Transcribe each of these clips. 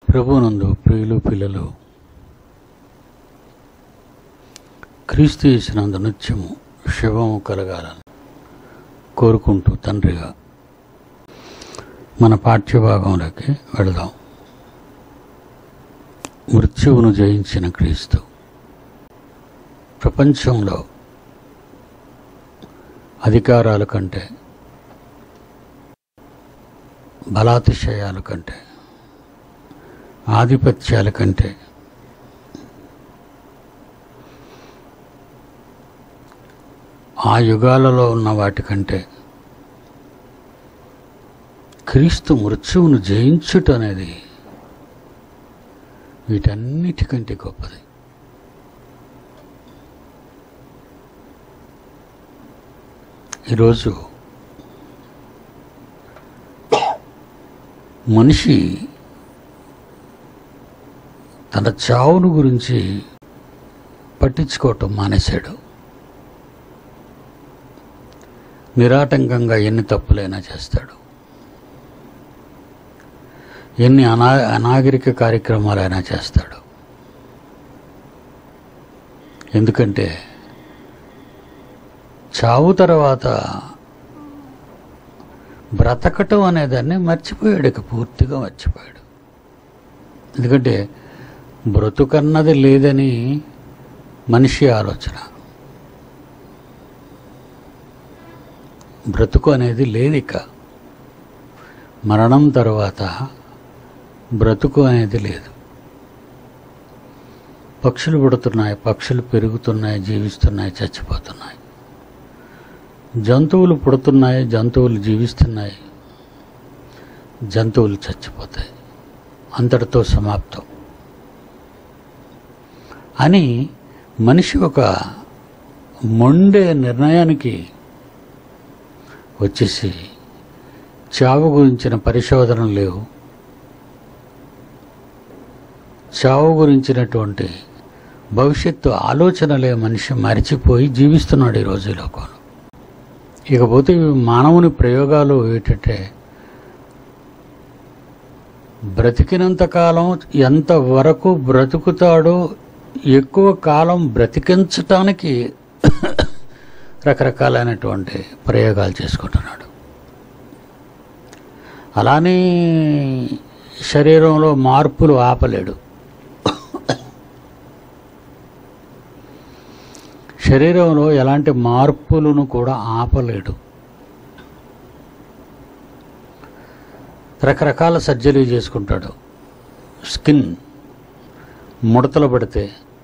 ప్రభునందు ప్రియులు పిల్లలు క్రీస్తు చేసినందు నిత్యము శివము కలగాలని కోరుకుంటూ తండ్రిగా మన పాఠ్యభాగంలోకి వెళదాం మృత్యువును జయించిన క్రీస్తు ప్రపంచంలో అధికారాల కంటే బలాతిశయాల కంటే ఆధిపత్యాల కంటే ఆ యుగాలలో ఉన్న వాటికంటే క్రీస్తు మృత్యువును జయించుట అనేది వీటన్నిటికంటే గొప్పది ఈరోజు మనిషి తన చావును గురించి పట్టించుకోవటం మానేశాడు నిరాటంకంగా ఎన్ని తప్పులైనా చేస్తాడు ఎన్ని అనా అనాగరిక కార్యక్రమాలైనా చేస్తాడు ఎందుకంటే చావు తర్వాత బ్రతకటం అనేదాన్ని మర్చిపోయాడు ఇక పూర్తిగా మర్చిపోయాడు ఎందుకంటే బ్రతుకన్నది లేదని మనిషి ఆలోచన బ్రతుకు అనేది లేదు ఇక మరణం తర్వాత బ్రతుకు అనేది లేదు పక్షులు పుడుతున్నాయి పక్షులు పెరుగుతున్నాయి జీవిస్తున్నాయి చచ్చిపోతున్నాయి జంతువులు పుడుతున్నాయి జంతువులు జీవిస్తున్నాయి జంతువులు చచ్చిపోతాయి అంతటితో సమాప్తం అని మనిషి ఒక మొండే నిర్ణయానికి వచ్చేసి చావు గురించిన పరిశోధనలు లేవు చావు గురించినటువంటి భవిష్యత్తు ఆలోచనలే మనిషి మరిచిపోయి జీవిస్తున్నాడు ఈ రోజు ఈ లోకంలో ఇకపోతే ఇవి మానవుని ప్రయోగాలు ఏంటంటే బ్రతికినంత కాలం ఎంత వరకు బ్రతుకుతాడో ఎక్కువ కాలం బ్రతికించటానికి రకరకాలైనటువంటి ప్రయోగాలు చేసుకుంటున్నాడు అలానే శరీరంలో మార్పులు ఆపలేడు శరీరంలో ఎలాంటి మార్పులను కూడా ఆపలేడు రకరకాల సర్జరీ చేసుకుంటాడు స్కిన్ ముడతలు పడితే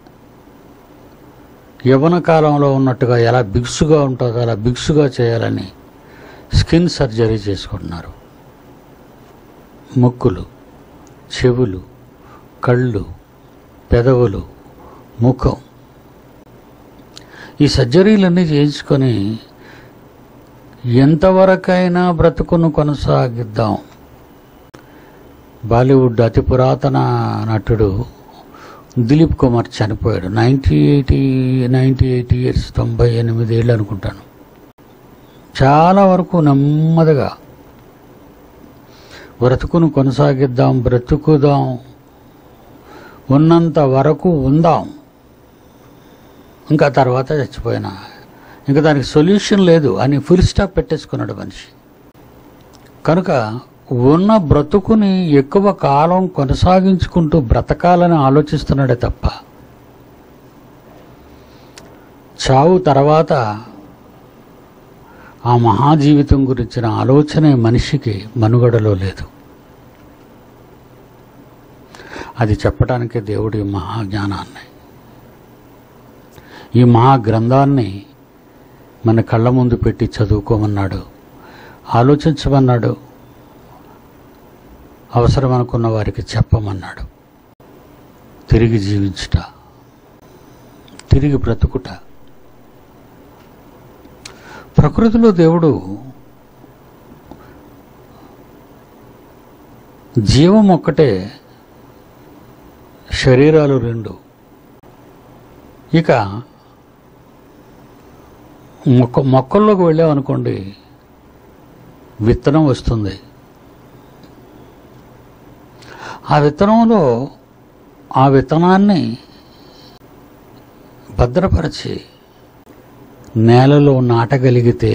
యవన కాలంలో ఉన్నట్టుగా ఎలా బిగ్సుగా ఉంటుందో అలా బిగ్సుగా చేయాలని స్కిన్ సర్జరీ చేసుకుంటున్నారు ముక్కులు చెవులు కళ్ళు పెదవులు ముఖం ఈ సర్జరీలన్నీ చేయించుకొని ఎంతవరకైనా బ్రతుకును కొనసాగిద్దాం బాలీవుడ్ అతి పురాతన నటుడు దిలీప్ కుమార్ చనిపోయాడు ninety eighty ninety eighty years తొంభై ఎనిమిది ఏళ్ళు అనుకుంటాను చాలా వరకు నెమ్మదిగా బ్రతుకును కొనసాగిద్దాం బ్రతుకుదాం ఉన్నంత వరకు ఉందాం ఇంకా తర్వాత చచ్చిపోయినా ఇంకా దానికి సొల్యూషన్ లేదు అని ఫుల్ స్టాప్ పెట్టేసుకున్నాడు మనిషి కనుక ఉన్న బ్రతుకుని ఎక్కువ కాలం కొనసాగించుకుంటూ బ్రతకాలని ఆలోచిస్తున్నాడే తప్ప చావు తర్వాత ఆ మహాజీవితం గురించిన ఆలోచనే మనిషికి మనుగడలో లేదు అది చెప్పడానికే దేవుడి మహాజ్ఞానాన్ని ఈ మహాగ్రంథాన్ని మన కళ్ళ ముందు పెట్టి చదువుకోమన్నాడు ఆలోచించమన్నాడు అవసరం అనుకున్న వారికి చెప్పమన్నాడు తిరిగి జీవించుట తిరిగి బ్రతుకుట ప్రకృతిలో దేవుడు జీవం ఒక్కటే శరీరాలు రెండు ఇక మొక్క మొక్కల్లోకి వెళ్ళామనుకోండి విత్తనం వస్తుంది ఆ విత్తనంలో ఆ విత్తనాన్ని భద్రపరిచి నేలలో నాటగలిగితే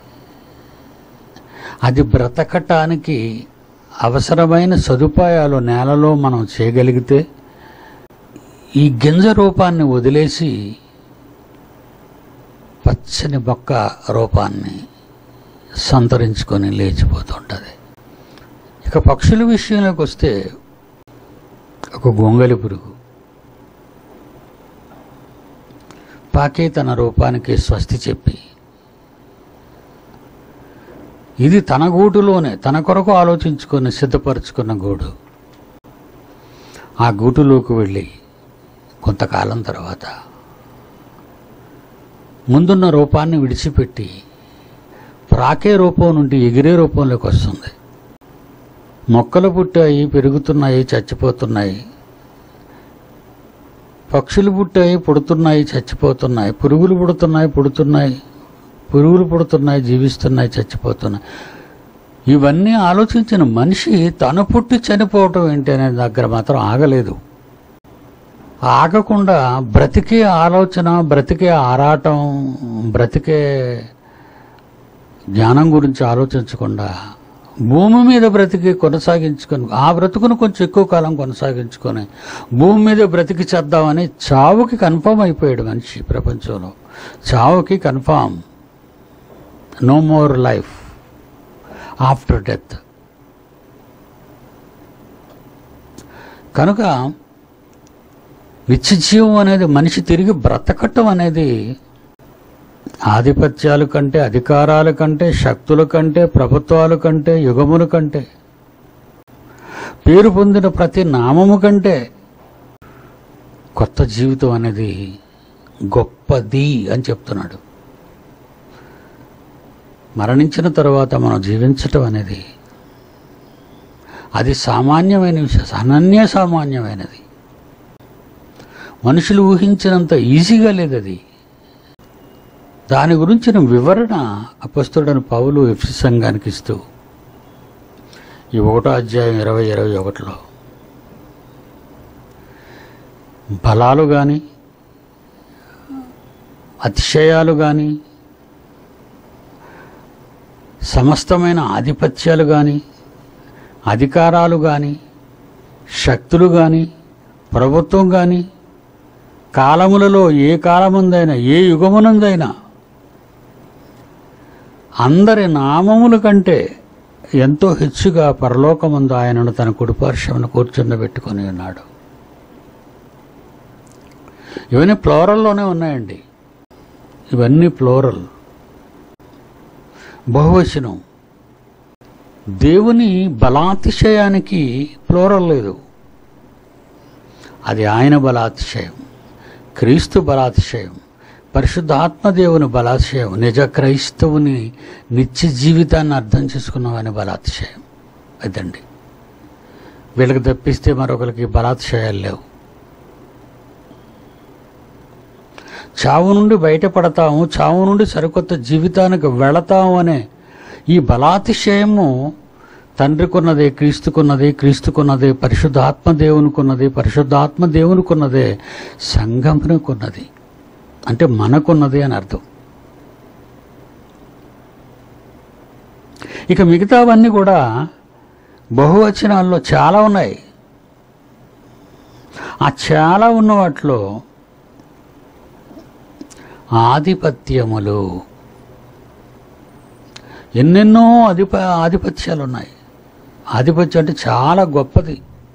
అది బ్రతకటానికి అవసరమైన సదుపాయాలు నేలలో మనం చేయగలిగితే ఈ గింజ రూపాన్ని వదిలేసి పచ్చని మొక్క రూపాన్ని సంతరించుకొని లేచిపోతుంటుంది ఇక పక్షుల విషయంలోకి వస్తే ఒక గొంగలి పురుగు పాకే తన రూపానికి స్వస్తి చెప్పి ఇది తన గూటులోనే తన కొరకు ఆలోచించుకొని సిద్ధపరచుకున్న గూడు ఆ గూటులోకి వెళ్ళి కొంతకాలం తర్వాత ముందున్న రూపాన్ని విడిచిపెట్టి ప్రాకే రూపం నుండి ఎగిరే రూపంలోకి వస్తుంది మొక్కలు పుట్టాయి పెరుగుతున్నాయి చచ్చిపోతున్నాయి పక్షులు పుట్టాయి పుడుతున్నాయి చచ్చిపోతున్నాయి పురుగులు పుడుతున్నాయి పుడుతున్నాయి పురుగులు పుడుతున్నాయి జీవిస్తున్నాయి చచ్చిపోతున్నాయి ఇవన్నీ ఆలోచించిన మనిషి తను పుట్టి చనిపోవటం ఏంటి అనే దగ్గర మాత్రం ఆగలేదు ఆగకుండా బ్రతికే ఆలోచన బ్రతికే ఆరాటం బ్రతికే జ్ఞానం గురించి ఆలోచించకుండా భూమి మీద బ్రతికి కొనసాగించుకొని ఆ బ్రతుకును కొంచెం ఎక్కువ కాలం కొనసాగించుకొని భూమి మీద బ్రతికి చేద్దామని చావుకి కన్ఫామ్ అయిపోయాడు మనిషి ప్రపంచంలో చావుకి confirm no more life after death కనుక నిత్యజీవం అనేది మనిషి తిరిగి బ్రతకటం అనేది ఆధిపత్యాల కంటే అధికారాల కంటే శక్తుల కంటే ప్రభుత్వాల కంటే యుగముల కంటే పేరు పొందిన ప్రతి నామము కంటే కొత్త జీవితం అనేది గొప్పది అని చెప్తున్నాడు మరణించిన తరువాత మనం జీవించటం అనేది అది సామాన్యమైన విషయం అనన్య సామాన్యమైనది మనుషులు ఊహించినంత ఈజీగా లేదు అది దాని గురించిన వివరణ అపస్తుడని పౌలు ఎఫ్సి సంఘానికి ఇస్తూ ఈ ఒకటో అధ్యాయం ఇరవై ఇరవై ఒకటిలో బలాలు కానీ అతిశయాలు కానీ సమస్తమైన ఆధిపత్యాలు కానీ అధికారాలు కానీ శక్తులు కానీ ప్రభుత్వం కానీ కాలములలో ఏ కాలముందైనా ఏ యుగమునందైనా అందరి నామముల కంటే ఎంతో హెచ్చుగా పరలోకమందు ఆయనను తన కుడిపార్శ్వమును కూర్చుండబెట్టుకొని ఉన్నాడు ఇవన్నీ ప్లోరల్లోనే ఉన్నాయండి ఇవన్నీ ప్లోరల్ బహువచనం దేవుని బలాతిశయానికి ప్లోరల్ లేదు అది ఆయన బలాతిశయం క్రీస్తు బలాతిశయం పరిశుద్ధాత్మ దేవుని బలాతిశయం నిజ క్రైస్తవుని నిత్య జీవితాన్ని అర్థం చేసుకున్నవాని బలాతిశయం అదండి వీళ్ళకి తప్పిస్తే మరొకరికి బలాతిశయాలు లేవు చావు నుండి బయటపడతాము చావు నుండి సరికొత్త జీవితానికి వెళతాము అనే ఈ బలాతిశయము తండ్రికున్నదే క్రీస్తుకున్నదే క్రీస్తుకున్నదే పరిశుద్ధాత్మ దేవునికున్నది పరిశుద్ధాత్మ దేవునికున్నదే సంఘమునకున్నది అంటే మనకున్నది అని అర్థం ఇక మిగతావన్నీ కూడా బహువచనాల్లో చాలా ఉన్నాయి ఆ చాలా ఉన్న వాటిలో ఆధిపత్యములు ఎన్నెన్నో అధిప ఆధిపత్యాలు ఉన్నాయి ఆధిపత్యం అంటే చాలా గొప్పది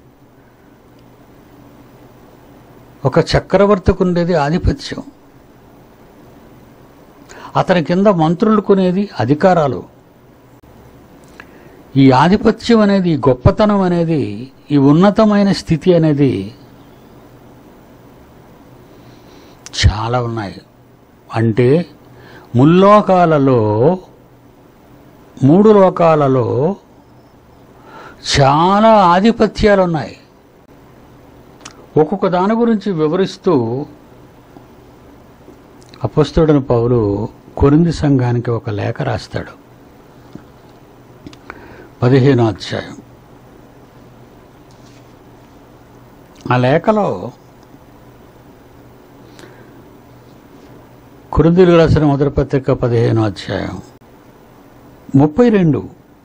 ఒక చక్రవర్తికి ఉండేది ఆధిపత్యం అతని కింద మంత్రులు కొనేది అధికారాలు ఈ ఆధిపత్యం అనేది ఈ గొప్పతనం అనేది ఈ ఉన్నతమైన స్థితి అనేది చాలా ఉన్నాయి అంటే ముల్లోకాలలో మూడు లోకాలలో చాలా ఆధిపత్యాలు ఉన్నాయి ఒక్కొక్క దాని గురించి వివరిస్తూ అపస్తుడని పౌలు కొరింది సంఘానికి ఒక లేఖ రాస్తాడు పదిహేనో అధ్యాయం ఆ లేఖలో కురుందీలు రాసిన మొదటి పత్రిక పదిహేను అధ్యాయం ముప్పై రెండు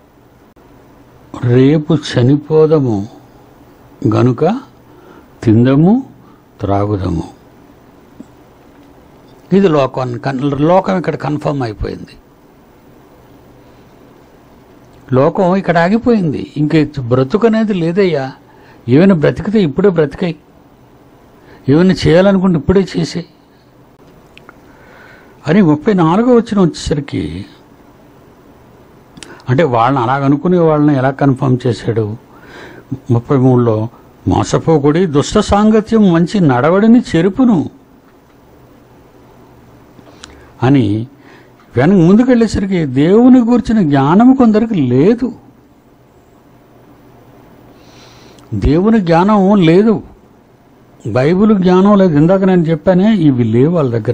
రేపు చనిపోదము గనుక తిందము త్రాగుదము ఇది లోకం కన్- లోకం ఇక్కడ కన్ఫర్మ్ అయిపోయింది లోకం ఇక్కడ ఆగిపోయింది ఇంక బ్రతుకు అనేది లేదయ్యా ఏమైనా బ్రతికితే ఇప్పుడే బ్రతికాయి ఏమైనా చేయాలనుకుంటే ఇప్పుడే చేసే అని ముప్పై నాలుగో వచ్చిన వచ్చేసరికి అంటే వాళ్ళని అలాగనుకునే వాళ్ళని ఎలా కన్ఫర్మ్ చేశాడు ముప్పై మూడులో మోసపోకుడి దుష్ట సాంగత్యం మంచి నడవడిని చెరుపును అని వెనక ముందుకెళ్ళేసరికి దేవుని గూర్చిన జ్ఞానం కొందరికి లేదు దేవుని జ్ఞానం లేదు బైబిల్ జ్ఞానం లేదు ఇందాక నేను చెప్పానే ఇవి లేవు వాళ్ళ దగ్గర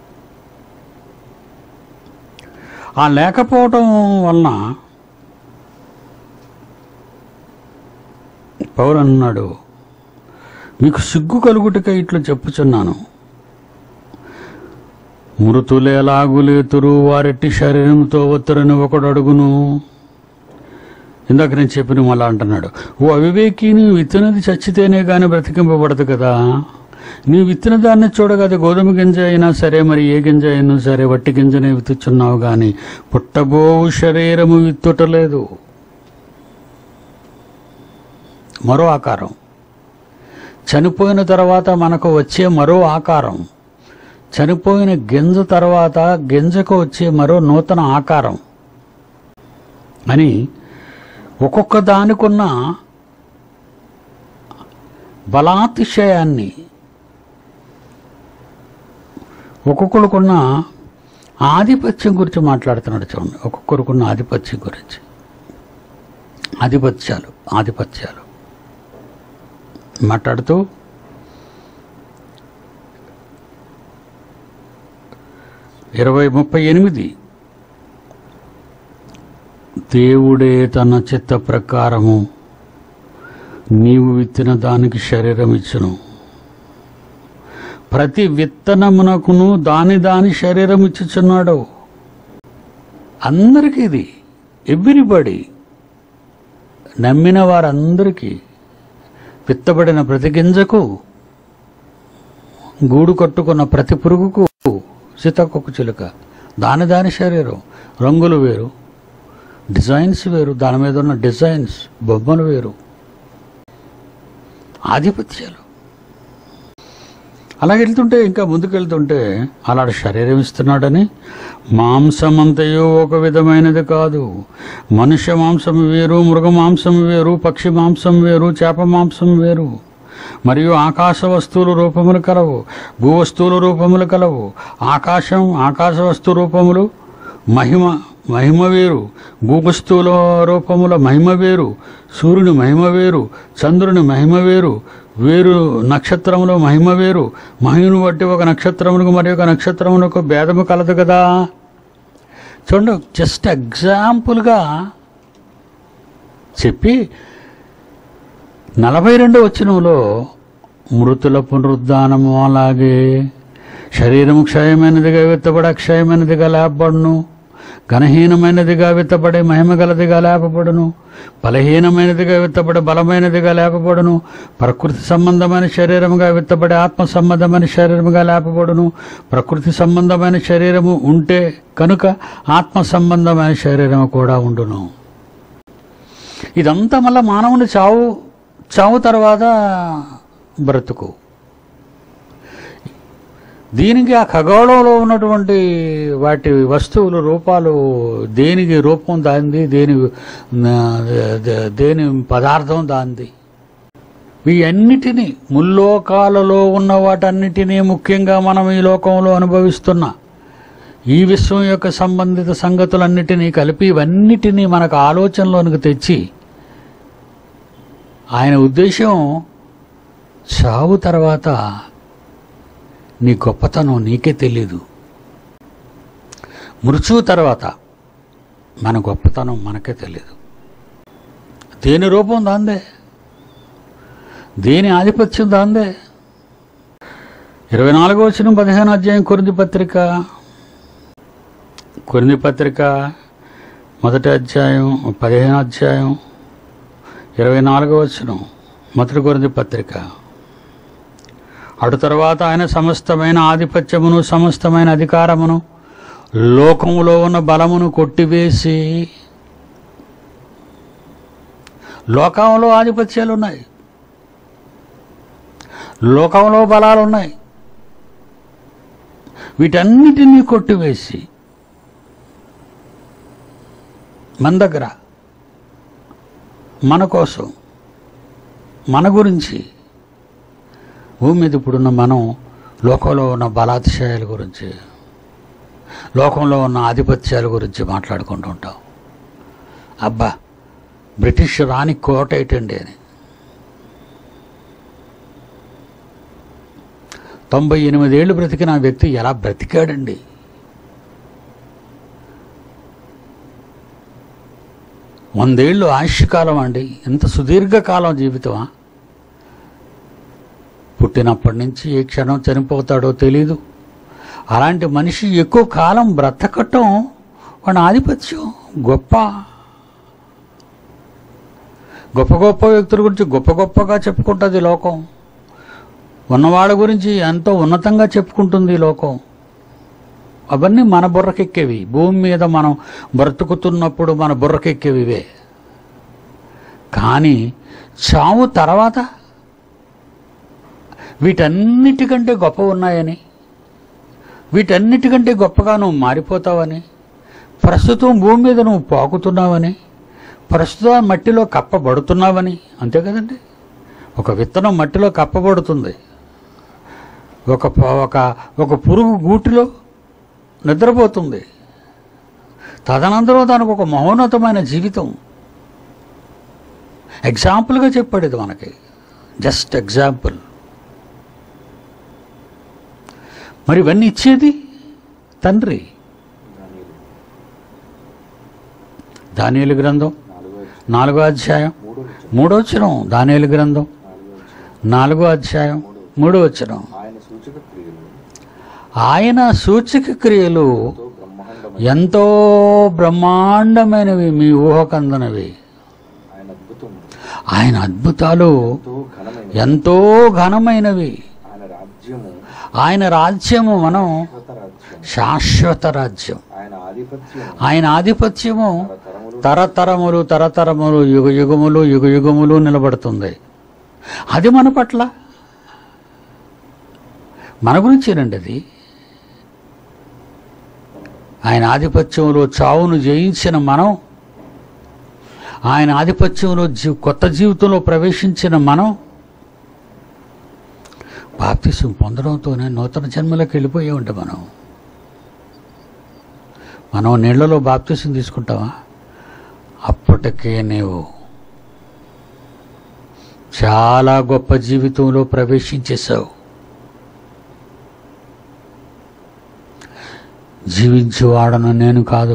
ఆ లేకపోవటం వలన పౌరు అన్నాడు మీకు సిగ్గు కలుగుటకై ఇట్లా చెప్పుచున్నాను మృతులేలాగులేతురు వారెట్టి శరీరంతో ఒత్తురని ఒకడు అడుగును ఇందాక నేను చెప్పిన మళ్ళా అంటున్నాడు ఓ అవివేకి నీవు విత్తనది చచ్చితేనే కానీ బ్రతికింపబడదు కదా నీవు విత్తిన దాన్ని చూడగది గోధుమ గింజ అయినా సరే మరి ఏ గింజ అయినా సరే వట్టి గింజనే విత్తుచున్నావు కానీ పుట్టబోవు శరీరము విత్తుటలేదు మరో ఆకారం చనిపోయిన తర్వాత మనకు వచ్చే మరో ఆకారం చనిపోయిన గింజ తర్వాత గింజకు వచ్చే మరో నూతన ఆకారం అని ఒక్కొక్క దానికున్న బలాతిశయాన్ని ఒక్కొక్కరికున్న ఆధిపత్యం గురించి మాట్లాడుతున్నాడు చూడండి ఒక్కొక్కరికున్న ఆధిపత్యం గురించి ఆధిపత్యాలు ఆధిపత్యాలు మాట్లాడుతూ ఇరవై ముప్పై ఎనిమిది దేవుడే తన చిత్త ప్రకారము నీవు విత్తిన దానికి శరీరం ఇచ్చును ప్రతి విత్తనమునకును దాని దాని శరీరం ఇచ్చుచున్నాడు అందరికీ ఇది ఎవ్రీబడి నమ్మిన వారందరికీ విత్తబడిన ప్రతి గింజకు గూడు కట్టుకున్న ప్రతి పురుగుకు సీతాకొక్క చిలుక దాని దాని శరీరం రంగులు వేరు డిజైన్స్ వేరు దాని మీద ఉన్న డిజైన్స్ బొమ్మలు వేరు ఆధిపత్యాలు అలా వెళ్తుంటే ఇంకా ముందుకు వెళ్తుంటే అలాంటి శరీరం ఇస్తున్నాడని మాంసమంతయో ఒక విధమైనది కాదు మనుష్య మాంసం వేరు మృగ మాంసం వేరు పక్షి మాంసం వేరు చేప మాంసం వేరు మరియు ఆకాశ వస్తువులు రూపములు కలవు భూ వస్తువుల రూపములు కలవు ఆకాశం ఆకాశ వస్తు రూపములు మహిమ మహిమ వేరు భూవస్తువుల రూపముల మహిమ వేరు సూర్యుని మహిమ వేరు చంద్రుని మహిమ వేరు వేరు నక్షత్రముల మహిమ వేరు మహిమను బట్టి ఒక నక్షత్రమునకు మరి ఒక నక్షత్రమునకు భేదము కలదు కదా చూడండి జస్ట్ ఎగ్జాంపుల్గా చెప్పి నలభై రెండు వచనంలో మృతుల పునరుద్ధానము అలాగే శరీరము క్షయమైనదిగా విత్తబడి అక్షయమైనదిగా లేపబడును ఘనహీనమైనదిగా విత్తబడే మహిమ గలదిగా లేపబడును బలహీనమైనదిగా విత్తబడే బలమైనదిగా లేపబడును ప్రకృతి సంబంధమైన శరీరముగా విత్తబడే ఆత్మ సంబంధమైన శరీరముగా లేపబడును ప్రకృతి సంబంధమైన శరీరము ఉంటే కనుక ఆత్మ సంబంధమైన శరీరము కూడా ఉండును ఇదంతా మళ్ళా మానవుని చావు చావు తర్వాత బ్రతుకు దీనికి ఆ ఖగోళంలో ఉన్నటువంటి వాటి వస్తువులు రూపాలు దేనికి రూపం దాంది దేని దే- దేని పదార్థం దాంది వీటన్నిటినీ ముల్లోకాలలో ఉన్న వాటన్నిటినీ ముఖ్యంగా మనం ఈ లోకంలో అనుభవిస్తున్న ఈ విశ్వం యొక్క సంబంధిత సంగతులన్నిటినీ కలిపి ఇవన్నిటినీ మనకు ఆలోచనలోనికి తెచ్చి ఆయన ఉద్దేశం చావు తర్వాత నీ గొప్పతనం నీకే తెలీదు మృత్యువు తర్వాత మన గొప్పతనం మనకే తెలీదు దేని రూపం దాందే దేని ఆధిపత్యం దాందే ఇరవై నాలుగో వచ్చిన పదిహేను అధ్యాయం కొరింది పత్రిక కొరింది పత్రిక మొదటి అధ్యాయం పదిహేను అధ్యాయం ఇరవై నాలుగో వచ్చిన మొదటి కొరింది పత్రిక అటు తర్వాత ఆయన సమస్తమైన ఆధిపత్యమును సమస్తమైన అధికారమును లోకములో ఉన్న బలమును కొట్టివేసి లోకంలో ఆధిపత్యాలు ఉన్నాయి లోకంలో బలాలు ఉన్నాయి వీటన్నిటినీ కొట్టివేసి మన దగ్గర మన కోసం మన గురించి భూమి మీద ఇప్పుడున్న మనం లోకంలో ఉన్న బలాతిశయాల గురించి లోకంలో ఉన్న ఆధిపత్యాల గురించి మాట్లాడుకుంటూ ఉంటాం అబ్బా బ్రిటిష్ రాణి కోట ఏంటండి అని తొంభై ఎనిమిదేళ్ళు బ్రతికిన ఆ వ్యక్తి ఎలా బ్రతికాడండి వందేళ్ళు ఆయుష్కాలం అండి ఎంత సుదీర్ఘకాలం జీవితమా పుట్టినప్పటి నుంచి ఏ క్షణం చనిపోతాడో తెలీదు అలాంటి మనిషి ఎక్కువ కాలం బ్రతకటం వాడి ఆధిపత్యం గొప్ప గొప్ప గొప్ప వ్యక్తుల గురించి గొప్ప గొప్పగా చెప్పుకుంటుంది ఈ లోకం ఉన్నవాళ్ళ గురించి ఎంతో ఉన్నతంగా చెప్పుకుంటుంది ఈ లోకం అవన్నీ మన బుర్రకెక్కేవి భూమి మీద మనం బ్రతుకుతున్నప్పుడు మన బుర్రకెక్కేవి ఇవే కానీ చావు తర్వాత వీటన్నిటికంటే గొప్ప ఉన్నాయని వీటన్నిటికంటే గొప్పగా నువ్వు మారిపోతావని ప్రస్తుతం భూమి మీద నువ్వు పాకుతున్నావని ప్రస్తుతం మట్టిలో కప్పబడుతున్నావని అంతే కదండి ఒక విత్తనం మట్టిలో కప్పబడుతుంది ఒక ప- ఒక ఒక పురుగు గూటిలో నిద్రపోతుంది తదనంతరం దానికి ఒక మహోన్నతమైన జీవితం ఎగ్జాంపుల్గా చెప్పాడు ఇది మనకి జస్ట్ ఎగ్జాంపుల్ మరి ఇవన్నీ ఇచ్చేది తండ్రి దానియేలు గ్రంథం నాలుగో అధ్యాయం మూడో వచనం దానియేలు గ్రంథం నాలుగో అధ్యాయం మూడో వచనం ఆయన సూచక క్రియలు ఆయన సూచక క్రియలు ఎంతో బ్రహ్మాండమైనవి ఎంతో బ్రహ్మాండమైనవి మీ ఊహకందనవి ఆయన అద్భుతం ఆయన అద్భుతాలు ఎంతో ఘనమైనవి ఎంతో ఘనమైనవి ఆయన రాజ్యము ఆయన రాజ్యము మనం శాశ్వత రాజ్యం శాశ్వత రాజ్యం ఆయన ఆధిపత్యం ఆయన ఆధిపత్యము తరతరములు తరతరములు తరతరములు యుగ యుగములు యుగ యుగములు నిలబడుతుంది అది మన పట్ల మన గురించేనండి అది ఆయన ఆధిపత్యంలో చావును జయించిన మనం ఆయన ఆధిపత్యంలో జీ కొత్త జీవితంలో ప్రవేశించిన మనం బాప్తిసం పొందడంతోనే నూతన జన్మలోకి వెళ్ళిపోయామంట మనం మనం నీళ్లలో బాప్తిసం తీసుకుంటామా అప్పటికే నీవు చాలా గొప్ప జీవితంలో ప్రవేశించేశావు జీవించేవాడను నేను కాదు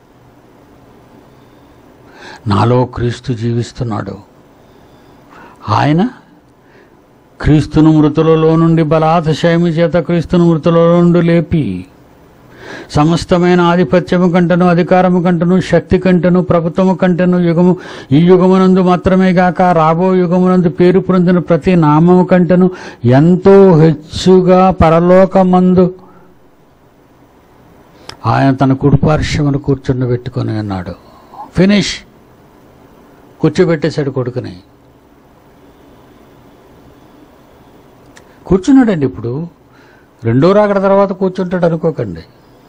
నాలో క్రీస్తు జీవిస్తున్నాడు ఆయన క్రీస్తును మృతులలో నుండి బలాతిశయమి చేత క్రీస్తును మృతులలో నుండి లేపి సమస్తమైన ఆధిపత్యము కంటను అధికారము కంటను శక్తి కంటను ప్రభుత్వము కంటను యుగము ఈ యుగమునందు మాత్రమే గాక రాబో యుగమునందు పేరు పొందిన ప్రతి నామము కంటను ఎంతో హెచ్చుగా పరలోకమందు ఆయన తన కుడిపార్శ్వమును కూర్చుండ పెట్టుకొని ఉన్నాడు ఫినిష్ కూర్చోబెట్టేశాడు కొడుకుని కూర్చున్నాడండి ఇప్పుడు రెండో రాకడ తర్వాత కూర్చుంటాడు అనుకోకండి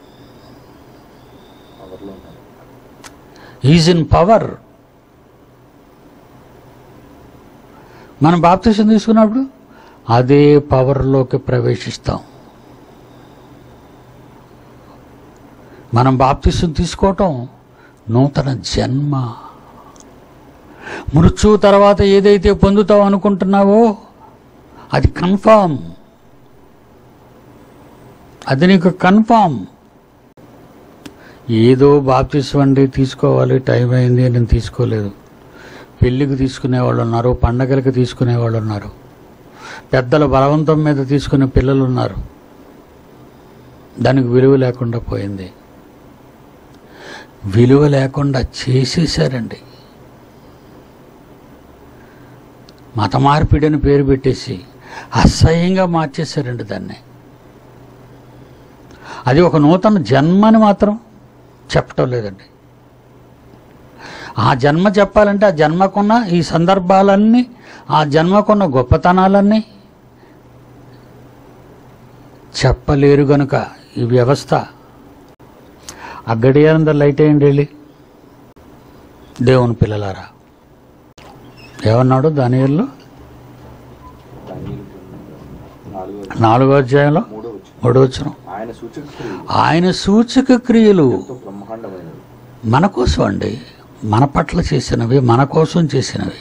పవర్లో ఉన్నారు ఈజ్ ఇన్ పవర్ మనం బాప్తిసం తీసుకున్నప్పుడు అదే పవర్లోకి ప్రవేశిస్తాం మనం బాప్తిసం తీసుకోవటం నూతన జన్మ మృత్యు తర్వాత ఏదైతే పొందుతావు అనుకుంటున్నావో అది కన్ఫామ్ అది నీకు కన్ఫామ్ ఏదో బాప్తిసం అండి తీసుకోవాలి టైం అయింది నేను తీసుకోలేదు పెళ్ళికి తీసుకునే వాళ్ళు ఉన్నారు పండగలకి తీసుకునే వాళ్ళు ఉన్నారు పెద్దల బలవంతం మీద తీసుకునే పిల్లలు ఉన్నారు దానికి విలువ లేకుండా పోయింది విలువ లేకుండా చేసేసారండి మత మార్పిడి అని పేరు పెట్టేసి అసహ్యంగా మార్చేశారండి దాన్ని అది ఒక నూతన జన్మని మాత్రం చెప్పటం లేదండి ఆ జన్మ చెప్పాలంటే ఆ జన్మకున్న ఈ సందర్భాలన్నీ ఆ జన్మకున్న గొప్పతనాలన్నీ చెప్పలేరు గనుక ఈ వ్యవస్థ ఆ గడియారందరు లైట్ వేయండి వెళ్ళి దేవుని పిల్లలారా ఏమన్నాడు దానిలో దానియేలు నాలుగో నాలుగో అధ్యాయంలో మూడో వచ్చి మూడో వచ్చిన ఆయన సూచక క్రియలు ఆయన సూచక క్రియలు ఎంతో బ్రహ్మాండమైనవి మన కోసం అండి మన పట్ల చేసినవి మన కోసం చేసినవి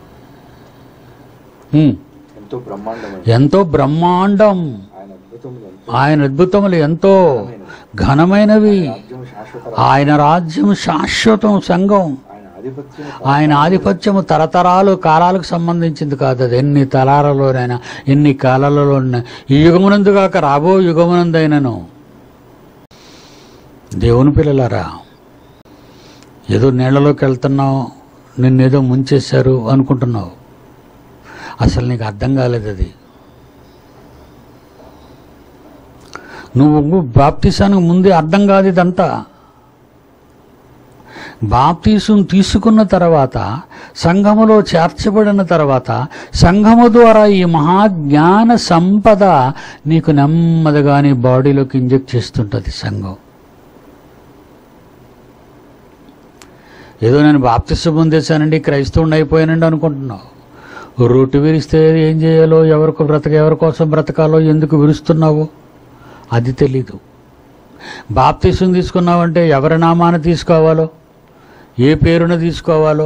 హ్మ్. ఎంతో బ్రహ్మాండమైనవి ఎంతో బ్రహ్మాండం ఆయన అద్భుతములు ఎంతో ఆయన అద్భుతములు ఎంతో ఘనమైనవి రాజ్యం శాశ్వత ఆయన రాజ్యం శాశ్వతం సంఘం ఆయన ఆధిపత్యం ఆయన ఆధిపత్యము తరతరాలు కాలాలకు సంబంధించింది కాదు అది ఎన్ని తరాలలోనైనా ఎన్ని కాలాలలోనైనా ఈ యుగమునందు కాక రాబో యుగమునందైనను దేవుని పిల్లలారా ఏదో నీళ్ళలోకి వెళ్తున్నావు నిన్నేదో ముంచేశారు అనుకుంటున్నావు అసలు నీకు అర్థం కాలేదు అది నువ్వు బాప్తిసానికి ముందే అర్థం కాదు ఇదంతా బాప్తీసం తీసుకున్న తర్వాత సంఘములో చేర్చబడిన తర్వాత సంఘము ద్వారా ఈ మహాజ్ఞాన సంపద నీకు నెమ్మదిగా నీ బాడీలోకి ఇంజెక్ట్ చేస్తుంటుంది సంఘం ఏదో నేను బాప్తిసం పొందేశానండి క్రైస్తవుని అయిపోయానండి అనుకుంటున్నావు రొట్టె విరిస్తే ఏం చేయాలో ఎవరికి బ్రతక ఎవరి కోసం బ్రతకాలో ఎందుకు విరుస్తున్నావు అది తెలీదు బాప్తిసం తీసుకున్నావంటే ఎవరి నామాన్ని తీసుకోవాలో ఏ పేరున తీసుకోవాలో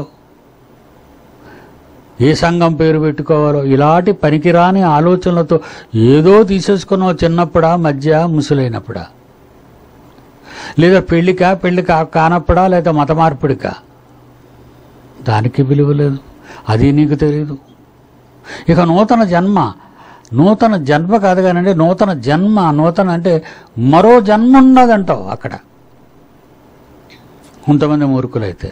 ఏ సంఘం పేరు పెట్టుకోవాలో ఇలాంటి పనికిరాని ఆలోచనలతో ఏదో తీసేసుకున్నావు చిన్నప్పుడా మధ్య ముసలైనప్పుడా లేదా పెళ్ళికా పెళ్ళి కా కానప్పుడా లేదా మత మార్పిడికా దానికి విలువ లేదు అది నీకు తెలియదు ఇక నూతన జన్మ నూతన జన్మ కాదు కానండి నూతన జన్మ నూతన అంటే మరో జన్మ ఉన్నదంటావు అక్కడ కొంతమంది మూర్ఖులైతే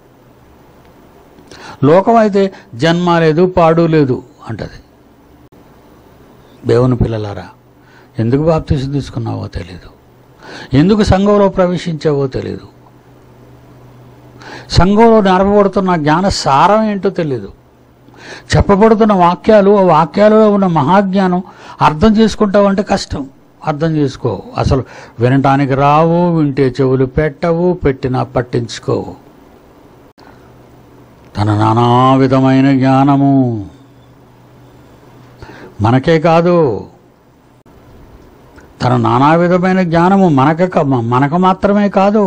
లోకం అయితే జన్మ లేదు పాడు లేదు అంటది దేవుని పిల్లలారా ఎందుకు బాప్తీసు తీసుకున్నావో తెలీదు ఎందుకు సంఘంలో ప్రవేశించావో తెలీదు సంఘంలో నడపబడుతున్న జ్ఞాన సారం ఏంటో తెలీదు చెప్పబడుతున్న వాక్యాలు ఆ వాక్యాలలో ఉన్న మహాజ్ఞానం అర్థం చేసుకుంటావంటే కష్టం అర్థం చేసుకో అసలు వినటానికి రావు వింటే చెవులు పెట్టవు పెట్టినా పట్టించుకోవు తన నానా విధమైన జ్ఞానము మనకే కాదు తన నానా విధమైన జ్ఞానము మనక మనకు మాత్రమే కాదు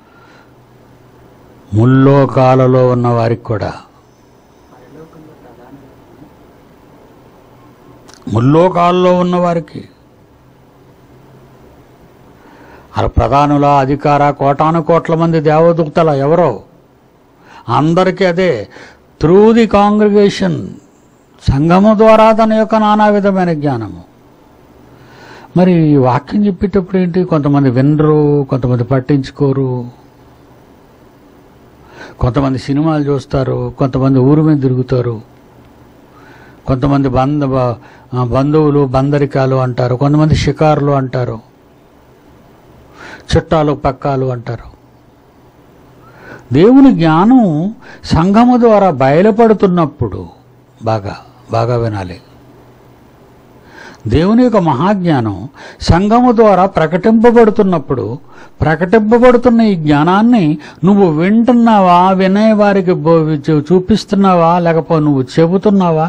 ముల్లోకాలలో ఉన్న వారికి కూడా ముల్లోకాల్లో ఉన్న వారికి అలా ప్రధానుల అధికార కోటాను కోట్ల మంది దేవదూతల ఎవరో అందరికీ అదే త్రూ ది కాంగ్రిగేషన్ సంఘము ద్వారా తన యొక్క నానా విధమైన జ్ఞానము మరి ఈ వాక్యం చెప్పేటప్పుడు ఏంటి కొంతమంది వినరు కొంతమంది పట్టించుకోరు కొంతమంది సినిమాలు చూస్తారు కొంతమంది ఊరు మీద తిరుగుతారు కొంతమంది బంధ బ- ఆ, బంధువులు బందరికాలు అంటారు కొంతమంది షికారులు అంటారు చుట్టాలు పక్కాలు అంటారు దేవుని జ్ఞానం సంఘము ద్వారా బయలుపడుతున్నప్పుడు బాగా బాగా వినాలి దేవుని యొక్క మహాజ్ఞానం సంఘము ద్వారా ప్రకటింపబడుతున్నప్పుడు ప్రకటింపబడుతున్న ఈ జ్ఞానాన్ని నువ్వు వింటున్నావా వినే వారికి బో- చూ- చూపిస్తున్నావా లేకపోతే నువ్వు చెబుతున్నావా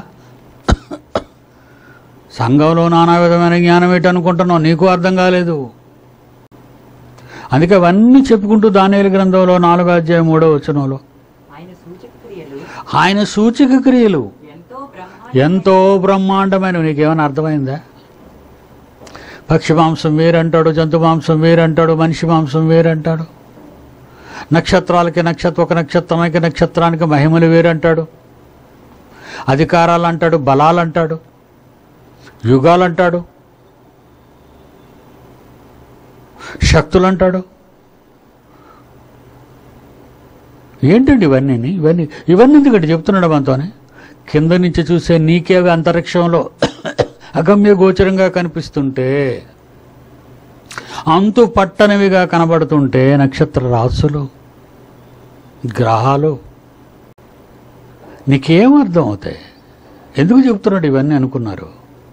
సంఘంలో నానా విధమైన జ్ఞానం ఏంటనుకుంటున్నావు నీకు అర్థం కాలేదు అందుకే అవన్నీ చెప్పుకుంటూ దానియేలు గ్రంథంలో నాలుగో అధ్యాయం మూడో వచనంలో ఆయన సూచక క్రియలు ఆయన సూచక క్రియలు ఎంతో బ్రహ్మ ఎంతో బ్రహ్మాండమైన నీకేమైనా అర్థమైందా పక్షి మాంసం వేరంటాడు జంతు మాంసం వేరంటాడు మనిషి మాంసం వేరంటాడు నక్షత్రాలకి నక్షత్ర ఒక నక్షత్రానికి నక్షత్రానికి మహిమలు వేరు అంటాడు అధికారాలు అంటాడు బలాలు అంటాడు యుగాలు అంటాడు శక్తులు అంటాడు ఏంటండి ఇవన్నీ ఇవన్నీ ఇవన్నీ ఎందుకంటే చెప్తున్నాడు మనతోనే కింద నుంచి చూసే నీకే అవి అంతరిక్షంలో అగమ్య గోచరంగా కనిపిస్తుంటే అంతు పట్టనివిగా కనబడుతుంటే నక్షత్ర రాసులు గ్రహాలు నీకేం అర్థం అవుతాయి ఎందుకు చెప్తున్నాడు ఇవన్నీ అనుకున్నారు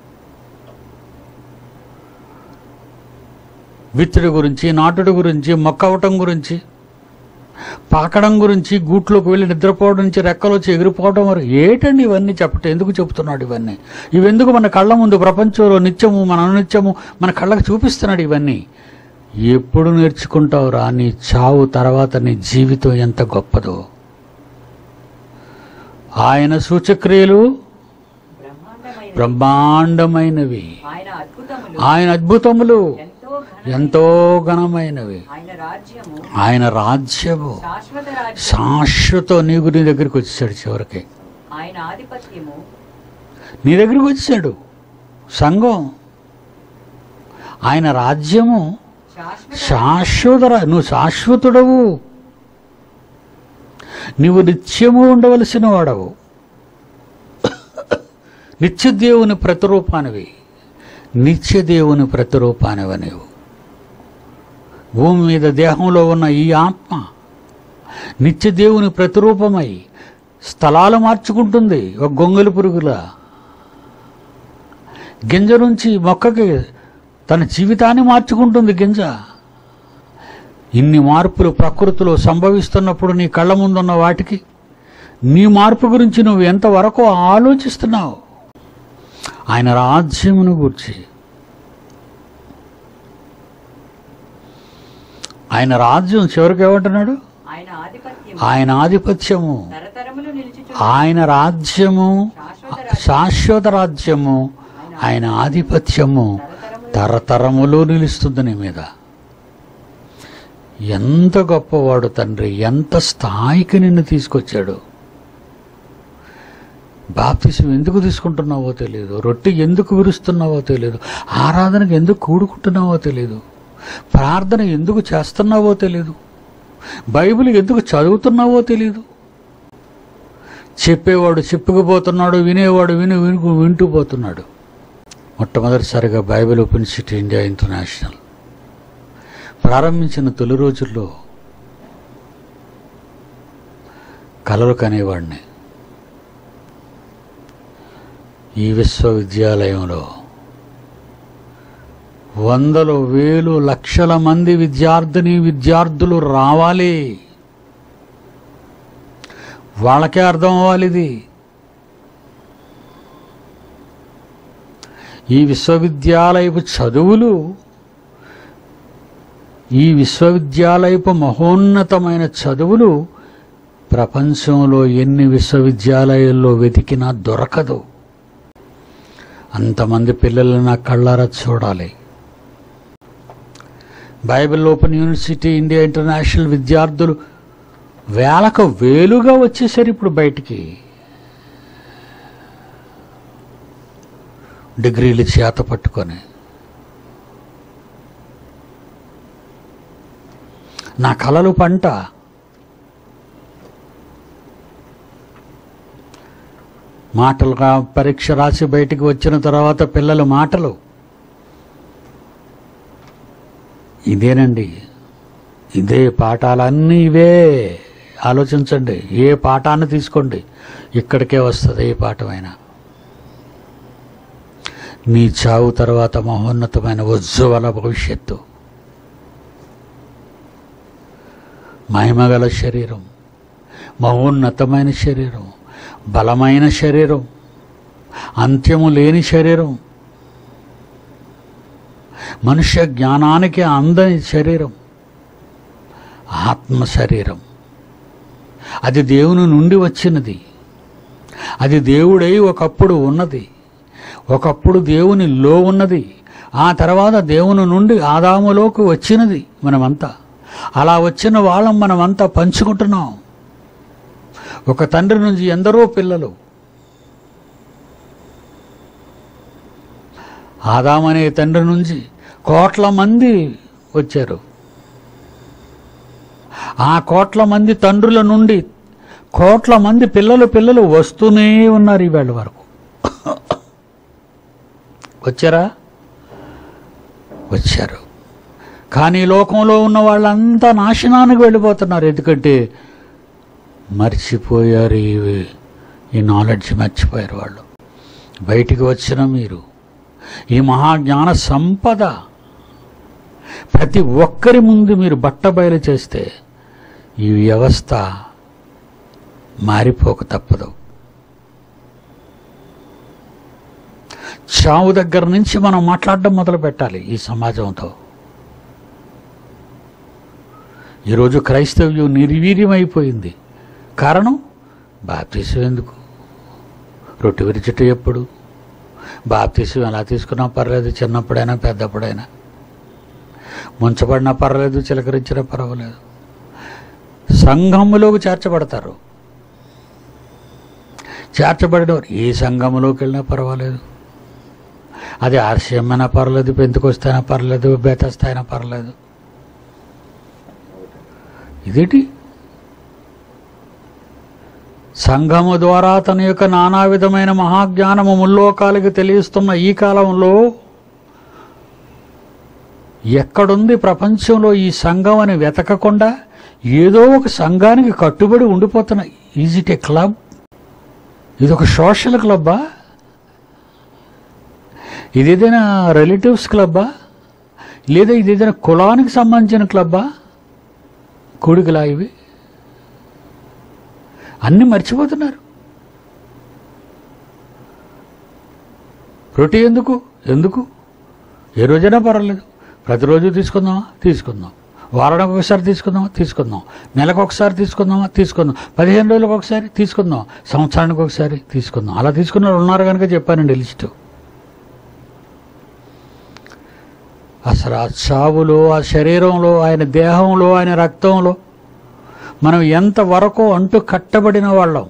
విత్తుడి గురించి నాటుడు గురించి మొక్కవటం గురించి పాకడం గురించి గూట్లోకి వెళ్ళి నిద్రపోవడం నుంచి రెక్కలు వచ్చి ఎగిరిపోవడం వరకు ఏటండి ఇవన్నీ చెప్పటం ఎందుకు చెప్తున్నాడు ఇవన్నీ ఇవెందుకు మన కళ్ళ ముందు ప్రపంచంలో నిత్యము మన అనునిత్యము మన కళ్ళకు చూపిస్తున్నాడు ఇవన్నీ ఎప్పుడు నేర్చుకుంటావురా నీ చావు తర్వాత నీ జీవితం ఎంత గొప్పదో ఆయన సూచక్రియలు బ్రహ్మాండమైన బ్రహ్మాండమైనవి ఆయన అద్భుతములు ఆయన అద్భుతములు ఎంతో ఘన ఎంతో ఘనమైనవి ఆయన రాజ్యము ఆయన రాజ్యము శాశ్వత రాజ్యం శాశ్వత నీకు నీ దగ్గరికి వచ్చేసాడు చివరికి ఆయన ఆధిపత్యము నీ దగ్గరికి వచ్చాడు సంఘం ఆయన రాజ్యము శాశ్వత శాశ్వత రా- నువ్వు శాశ్వతుడవు నీవు నిత్యము ఉండవలసిన వాడవు నిత్యదేవుని ప్రతిరూపానివి నిత్యదేవుని ప్రతిరూపానివి నీవు భూమి మీద దేహంలో ఉన్న ఈ ఆత్మ నిత్యదేవుని ప్రతిరూపమై స్థలాలు మార్చుకుంటుంది ఒక గొంగలి పురుగులా గింజ నుంచి మొక్కకి తన జీవితాన్ని మార్చుకుంటుంది గింజ ఇన్ని మార్పులు ప్రకృతిలో సంభవిస్తున్నప్పుడు నీ కళ్ళ ముందున్న వాటికి నీ మార్పు గురించి నువ్వు ఎంతవరకు ఆలోచిస్తున్నావు ఆయన రాజ్యమును గూర్చి ఆయన రాజ్యం చివరికి ఏమంటున్నాడు ఆయన ఆధిపత్యము ఆయన ఆధిపత్యము తరతరములు నిలిచి ఆయన రాజ్యము శాశ్వత రాజ్యము ఆయన ఆధిపత్యము తరతరములు నిలుస్తుంది నీ మీద ఎంత గొప్పవాడు తండ్రి ఎంత స్థాయికి నిన్ను తీసుకొచ్చాడు బాప్తిసం ఎందుకు తీసుకుంటున్నావో తెలియదు రొట్టె ఎందుకు విరుస్తున్నావో తెలియదు ఆరాధనకు ఎందుకు కూడుకుంటున్నావో తెలియదు ప్రార్థన ఎందుకు చేస్తున్నావో తెలియదు బైబిల్ ఎందుకు చదువుతున్నావో తెలియదు చెప్పేవాడు చెప్పుకుపోతున్నాడు వినేవాడు విని వినుకు వింటూ పోతున్నాడు మొట్టమొదటిసారిగా Bible open city India international ప్రారంభించిన తొలి రోజుల్లో కలలు కనేవాడిని ఈ విశ్వవిద్యాలయంలో వందలు వేలు లక్షల మంది విద్యార్థిని విద్యార్థులు రావాలి వాళ్ళకే అర్థం అవ్వాలి ఇది ఈ విశ్వవిద్యాలయపు చదువులు ఈ విశ్వవిద్యాలయపు మహోన్నతమైన చదువులు ప్రపంచంలో ఎన్ని విశ్వవిద్యాలయాల్లో వెతికినా దొరకదు అంతమంది పిల్లలు నా కళ్ళారా చూడాలి Bible open university India international విద్యార్థులు వేలకు వేలుగా వచ్చేసారు ఇప్పుడు బయటికి డిగ్రీలు చేత పట్టుకొని నా కలలు పంట మాటలుగా పరీక్ష రాసి బయటికి వచ్చిన తర్వాత పిల్లల మాటలు ఇదేనండి ఇదే పాఠాలన్నీ ఇవే ఆలోచించండి ఏ పాఠాన్ని తీసుకోండి ఇక్కడికే వస్తుంది ఏ పాఠమైనా నీ చావు తర్వాత మహోన్నతమైన ఉజ్వల భవిష్యత్తు మహిమగల శరీరం మహోన్నతమైన శరీరం బలమైన శరీరం అంత్యము లేని శరీరం మనుష్య జ్ఞానానికి అందని శరీరం ఆత్మ శరీరం అది దేవుని నుండి వచ్చినది అది దేవుడై ఒకప్పుడు ఉన్నది ఒకప్పుడు దేవునిలో ఉన్నది ఆ తర్వాత దేవుని నుండి ఆదాములోకి వచ్చినది మనమంతా అలా వచ్చిన వాళ్ళం మనం అంతా పంచుకుంటున్నాం ఒక తండ్రి నుంచి ఎందరో పిల్లలు ఆదామనే తండ్రి నుంచి కోట్ల మంది వచ్చారు ఆ కోట్ల మంది తండ్రుల నుండి కోట్ల మంది పిల్లలు పిల్లలు వస్తూనే ఉన్నారు ఈవేళ వరకు వచ్చారా వచ్చారు కానీ లోకంలో ఉన్న వాళ్ళంతా నాశనానికి వెళ్ళిపోతున్నారు ఎందుకంటే మర్చిపోయారు ఈ ఈ నాలెడ్జ్ మర్చిపోయారు వాళ్ళు బయటికి వచ్చిన మీరు ఈ మహాజ్ఞాన సంపద ప్రతి ఒక్కరి ముందు మీరు బట్టబయలు చేస్తే ఈ వ్యవస్థ మారిపోక తప్పదు చావు దగ్గర నుంచి మనం మాట్లాడడం మొదలు పెట్టాలి ఈ సమాజంతో ఈరోజు క్రైస్తవ్యం నిర్వీర్యమైపోయింది కారణం బాప్తీసం ఎందుకు రొట్టె విరిచట ఎప్పుడు బాప్తీసం ఎలా తీసుకున్నా పర్లేదు చిన్నప్పుడైనా పెద్దప్పుడైనా ముంచబడినా పర్వాలేదు చిలకరించినా పర్వాలేదు సంఘములోకి చేర్చబడతారు చేర్చబడిన వారు ఏ సంఘములోకి వెళ్ళినా పర్వాలేదు అది ఆర్షియం అయినా పర్లేదు పెంతుకొస్తైనా పర్లేదు బేతస్థైనా పర్లేదు ఇదేంటి సంఘము ద్వారా తన యొక్క నానా విధమైన మహాజ్ఞానము ముల్లోకాలకి తెలియస్తున్న ఈ కాలంలో ఎక్కడుంది ప్రపంచంలో ఈ సంఘం అని వెతకకుండా ఏదో ఒక సంఘానికి కట్టుబడి ఉండిపోతున్న ఈజ్ ఇట్ ఏ క్లబ్ ఇది ఒక సోషల్ క్లబ్బా ఇది ఏదైనా రిలేటివ్స్ క్లబ్బా లేదా ఇది ఏదైనా కులానికి సంబంధించిన క్లబ్బా కూడికలా ఇవి అన్నీ మర్చిపోతున్నారు రొట్టి ఎందుకు ఎందుకు ఏ రోజైనా పర్వాలేదు ప్రతిరోజు తీసుకుందామా తీసుకుందాం వారానికి ఒకసారి తీసుకుందామా తీసుకుందాం నెలకు ఒకసారి తీసుకుందామా తీసుకుందాం పదిహేను రోజులకు ఒకసారి తీసుకుందాం సంవత్సరానికి ఒకసారి తీసుకుందాం అలా తీసుకున్న వాళ్ళు ఉన్నారు కనుక చెప్పానండి లిస్టు అసలు ఆ చావులో ఆ శరీరంలో ఆయన దేహంలో ఆయన రక్తంలో మనం ఎంతవరకు అంటూ కట్టబడిన వాళ్ళం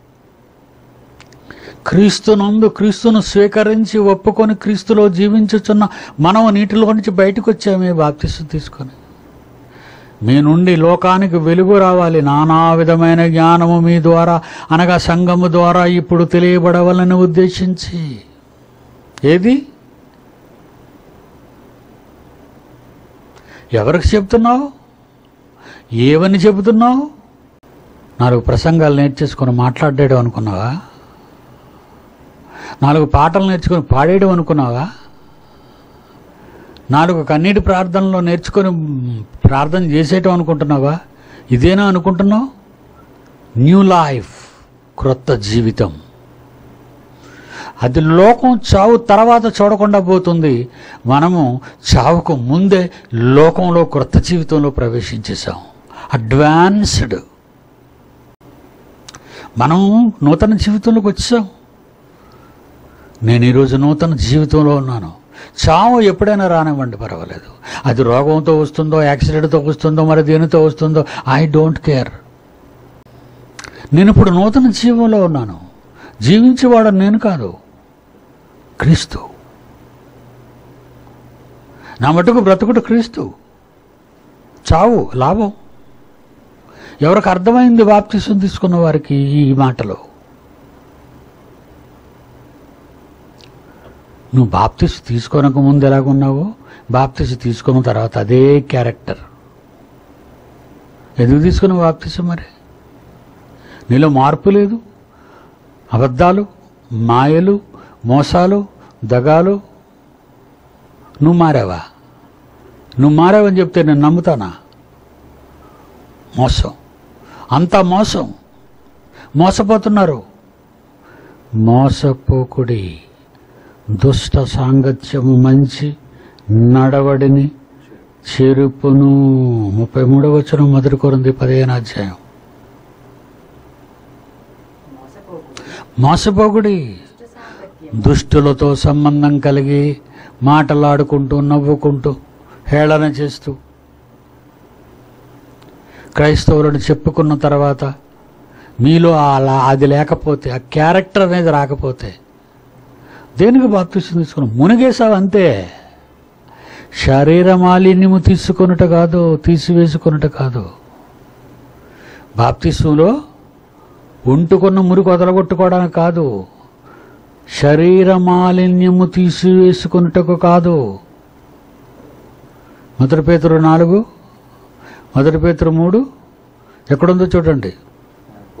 క్రీస్తునందు క్రీస్తును స్వీకరించి ఒప్పుకొని క్రీస్తులో జీవించుచున్న మనం నీటిలో నుంచి బయటకు వచ్చామే బాప్తిస్తు తీసుకొని మీ నుండి లోకానికి వెలుగు రావాలి నానా విధమైన జ్ఞానము మీ ద్వారా అనగా సంఘము ద్వారా ఇప్పుడు తెలియబడవాలని ఉద్దేశించి ఏది ఎవరికి చెప్తున్నావు ఏవని చెబుతున్నావు నాలుగు ప్రసంగాలు నేర్చేసుకొని మాట్లాడేయడం అనుకున్నావా నాలుగు పాటలు నేర్చుకొని పాడేయడం అనుకున్నావా నాలుగు కన్నీటి ప్రార్థనలో నేర్చుకొని మ్, ప్రార్థన చేసేయటం అనుకుంటున్నావా ఇదేనా అనుకుంటున్నావు న్యూ లైఫ్ క్రొత్త జీవితం అది లోకం చావు తర్వాత చూడకుండా పోతుంది మనము చావుకు ముందే లోకంలో క్రొత్త జీవితంలో ప్రవేశించేసాం అడ్వాన్స్డ్ మనం నూతన జీవితంలోకి వచ్చాం నేను ఈరోజు నూతన జీవితంలో ఉన్నాను చావు ఎప్పుడైనా రానివ్వండి పర్వాలేదు అది రోగంతో వస్తుందో యాక్సిడెంట్తో వస్తుందో మరి దేనితో వస్తుందో ఐ డోంట్ కేర్ నేను ఇప్పుడు నూతన జీవంలో ఉన్నాను జీవించేవాడు నేను కాదు క్రీస్తు నా మటుకు బ్రతుకుడు క్రీస్తు చావు లాభం ఎవరికి అర్థమైంది బాప్తిసం తీసుకున్న వారికి ఈ మాటలో నువ్వు బాప్తిస్ తీసుకోనక ముందు ఎలాగున్నావో బాప్తిస్ తీసుకున్న తర్వాత అదే క్యారెక్టర్ ఎందుకు తీసుకున్నావు బాప్తిసం మరి నీలో మార్పు లేదు అబద్ధాలు మాయలు మోసాలు దగాలు నువ్వు మారావా నువ్వు మారావని చెప్తే నేను నమ్ముతానా మోసం అంతా మోసం మోసపోతున్నారు మోసపోకుడి దుష్ట సాంగత్యము మంచి నడవడిని చెరుపును ముప్పై మూడవ వచ్చిన మొదటి కొరింది పదిహేను అధ్యాయం మోసపోకు మోసపోకుడి దుష్ట సాంగత్యం దుష్టులతో సంబంధం కలిగి మాటలాడుకుంటూ నవ్వుకుంటూ హేళన చేస్తూ క్రైస్తవులను చెప్పుకున్న తర్వాత మీలో అలా అది లేకపోతే ఆ క్యారెక్టర్ అనేది రాకపోతే దేనికి బాప్తిసం తీసుకున్నాం మునిగేసావు అంతే శరీర మాలిన్యము తీసుకొనుట కాదు తీసివేసుకొనుట కాదు బాప్తిస్వంలో ఒంటుకున్న మురికి వదలగొట్టుకోవడానికి కాదు శరీర మాలిన్యము తీసివేసుకొనుటకు కాదు మొదటి పేతురు నాలుగు మొదటి పేతురు మూడు ఎక్కడుందో చూడండి నాకు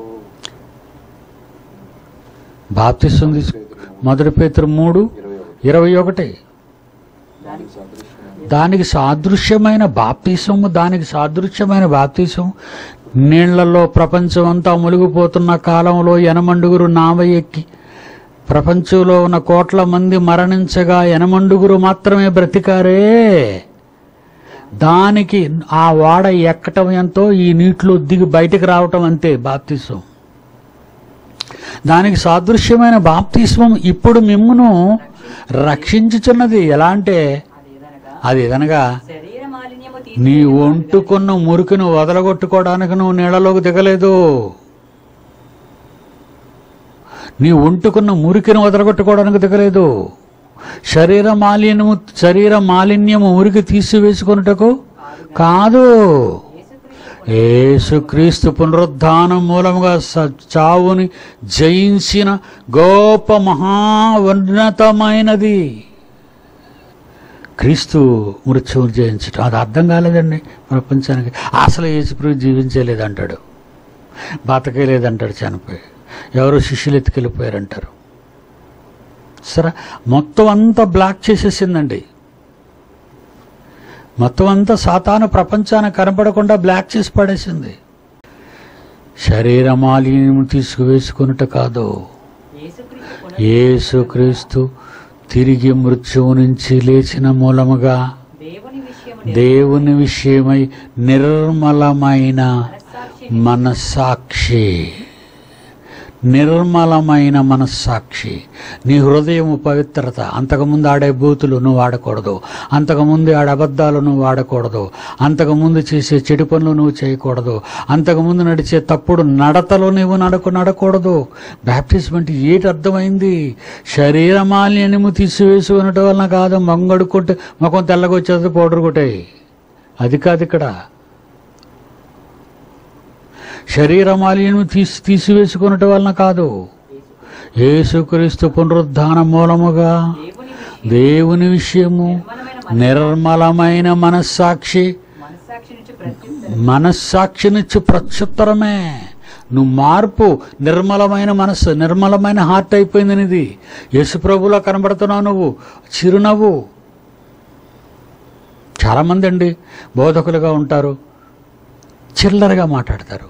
బాప్తిస్వం తీసుకు మొదటి పేతురు మూడు ఇరవై ఇరవై ఒకటి ఒకటి దానికి సదృశ్యమైన దానికి సాదృశ్యమైన బాప్తీసము దానికి సాదృశ్యమైన బాప్తీసం నీళ్లలో ప్రపంచం అంతా మునిగిపోతున్న కాలంలో ఎనమండుగురు నావ ఎక్కి ప్రపంచంలో ఉన్న కోట్ల మంది మరణించగా ఎనమండుగురు మాత్రమే బ్రతికారే దానికి ఆ వాడ ఎక్కటం ఎంతో ఈ నీటిలో దిగి బయటకు రావటం అంతే బాప్తీసం దానికి సాదృశ్యమైన బాప్తిస్మం ఇప్పుడు మిమ్మును రక్షించుచున్నది ఎలా అంటే అదేదనగా అది ఏదనగా శరీర మాలిన్యము నీ ఒంటుకున్న మురికిని వదలగొట్టుకోవడానికి నువ్వు నీళ్ళలోకి దిగలేదు నీ ఒంటుకున్న మురికిని వదలగొట్టుకోవడానికి దిగలేదు శరీర మాలిన్యము శరీర మాలిన్యము మురికి తీసివేసుకొనుటకు కాదు యేసుక్రీస్తు పునరుద్ధానం మూలముగా స- చావుని జయించిన గొప్ప మహా ఉన్నతమైనది క్రీస్తు మృత్యువుని జయించటం అది అర్థం కాలేదండి ప్రపంచానికి అసలు యేసుప్రభు జీవించలేదు అంటాడు బతకలేదంటాడు చనిపోయి ఎవరో శిష్యులు ఎత్తుకెళ్ళిపోయారంటారు సరే మొత్తం అంతా బ్లాక్ చేసేసిందండి మొత్తం అంతా సాతాను ప్రపంచానికి కనపడకుండా బ్లాక్ చేసి పడేసింది శరీర మాలిన్యం తీసుకువేసుకున్నట్ట కాదు యేసుక్రీస్తు పునరుద్ధ- యేసుక్రీస్తు తిరిగి మృత్యువు నుంచి లేచిన మూలముగా దేవుని విషయము దేవుని విషయమై నిర్మలమైన మనస్సాక్షి మనస్సాక్షి నిర్మలమైన మనస్సాక్షి నీ హృదయము పవిత్రత అంతకుముందు ఆడే బూతులు నువ్వు ఆడకూడదు అంతకుముందు ఆడే అబద్ధాలు నువ్వు ఆడకూడదు అంతకుముందు చేసే చెడు పనులు నువ్వు చేయకూడదు అంతకుముందు నడిచే తప్పుడు నడతలు నువ్వు నడకు నడకూడదు బ్యాప్టిజం అంటే ఏంటి అర్థమైంది శరీర మాలిన్యము తీసివేసుకునటం వలన కాదు మంగడుకుంటే ముఖం తెల్లగొచ్చేది పౌడర్ కొట్టాయి అది కాదు ఇక్కడ శరీర మాలిన్యం తీసి తీసివేసుకున్నట వలన కాదు యేసుక్రీస్తు పునరుద్ధాన మూలముగా దేవుని విషయం దేవుని విషయము నిర్మలమైన నిర్మలమైన మనస్సాక్షి మనస్సాక్షి నుంచి ప్రత్యుత్తరం మనస్సాక్షినిచ్చు ప్రత్యుత్తరమే నువ్వు మార్పు నిర్మలమైన మనస్సు నిర్మలమైన హార్ట్ అయిపోయింది నీది యేసుప్రభులో కనబడుతున్నావు నువ్వు చిరునవ్వు చాలామంది అండి బోధకులుగా ఉంటారు చిల్లరగా మాట్లాడతారు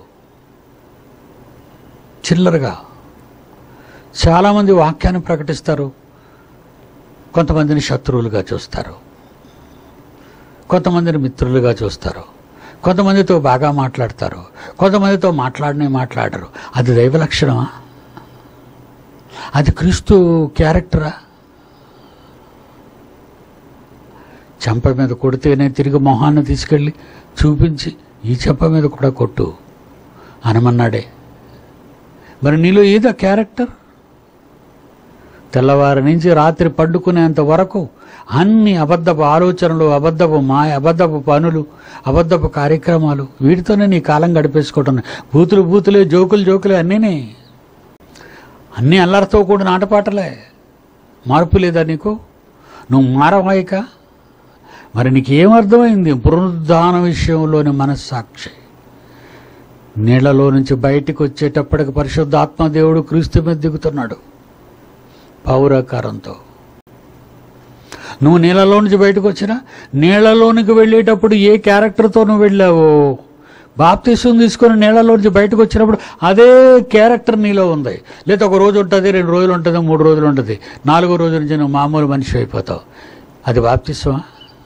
చిల్లరగా చాలామంది వాక్యాన్ని ప్రకటిస్తారు కొంతమందిని శత్రువులుగా చూస్తారు కొంతమందిని మిత్రులుగా చూస్తారు కొంతమందితో బాగా మాట్లాడతారు కొంతమందితో మాట్లాడనే మాట్లాడరు అది దైవ లక్షణమా అది క్రీస్తు క్యారెక్టరా చెంప మీద కొడితేనే తిరిగి మొహాన్ని తీసుకెళ్ళి చూపించి ఈ చెంప మీద కూడా కొట్టు అనమన్నాడే మరి నీలో ఏదో క్యారెక్టర్ తెల్లవారి నుంచి రాత్రి పండుకునేంత వరకు అన్ని అబద్ధపు ఆలోచనలు అబద్ధపు మాయ అబద్ధపు పనులు అబద్ధపు కార్యక్రమాలు వీటితోనే నీ కాలం గడిపేసుకోవటం బూతులు బూతులే జోకులు జోకులే అన్నీనే అన్నీ అల్లరితో కూడిన ఆటపాటలే మార్పు లేదా నీకు నువ్వు మారవాయిక మరి నీకేమర్థమైంది పునరుద్ధాన విషయంలోని మనస్సాక్షి నీళ్లలో నుంచి బయటికి వచ్చేటప్పటికి పరిశుద్ధాత్మ దేవుడు క్రీస్తు మీద దిగుతున్నాడు పౌరాకారంతో నువ్వు నీళ్ళలో నుంచి బయటకు వచ్చినా నీళ్లలోనికి వెళ్ళేటప్పుడు ఏ క్యారెక్టర్తో నువ్వు వెళ్ళావో బాప్తీసం తీసుకొని నీళ్ళలో నుంచి బయటకు వచ్చినప్పుడు అదే క్యారెక్టర్ నీలో ఉంది లేదా ఒక రోజు ఉంటుంది రెండు రోజులు ఉంటుంది మూడు రోజులు ఉంటుంది నాలుగో రోజు నుంచి నువ్వు మామూలు మనిషి అయిపోతావు అది బాప్తిస్వా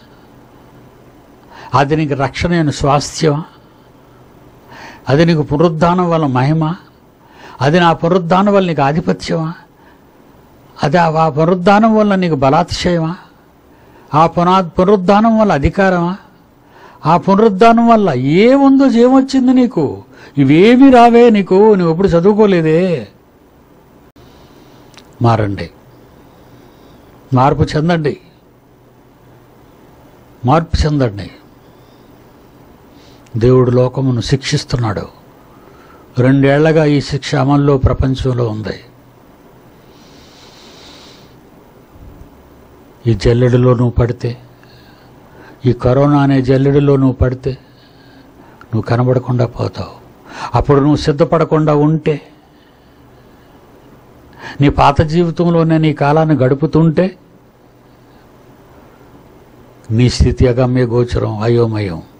అది నీకు రక్షణ అయిన స్వాస్థ్యమా అది నీకు పునరుద్ధానం వల్ల మహిమ అది నా పునరుద్ధానం వల్ల నీకు ఆధిపత్యమా అది ఆ ఆ పునరుద్ధానం వల్ల నీకు బలాతిశయమా ఆ పునా పునరుద్ధానం వల్ల అధికారమా ఆ పునరుద్ధానం వల్ల ఏముందో ఏమొచ్చింది నీకు ఇవేమి రావే నీకు నువ్వు ఎప్పుడు చదువుకోలేదే మారండి మార్పు చెందండి మార్పు చెందండి దేవుడు లోకమును శిక్షిస్తున్నాడు రెండేళ్లగా ఈ శిక్ష అమల్లో ప్రపంచంలో ఉంది ఈ జల్లెడలో నువ్వు పడితే ఈ కరోనా అనే జల్లెడలో నువ్వు పడితే నువ్వు కనబడకుండా పోతావు అప్పుడు నువ్వు సిద్ధపడకుండా ఉంటే నీ పాత జీవితంలోనే నీ కాలాన్ని గడుపుతుంటే నీ స్థితి అగమ్య గోచరం అయోమయం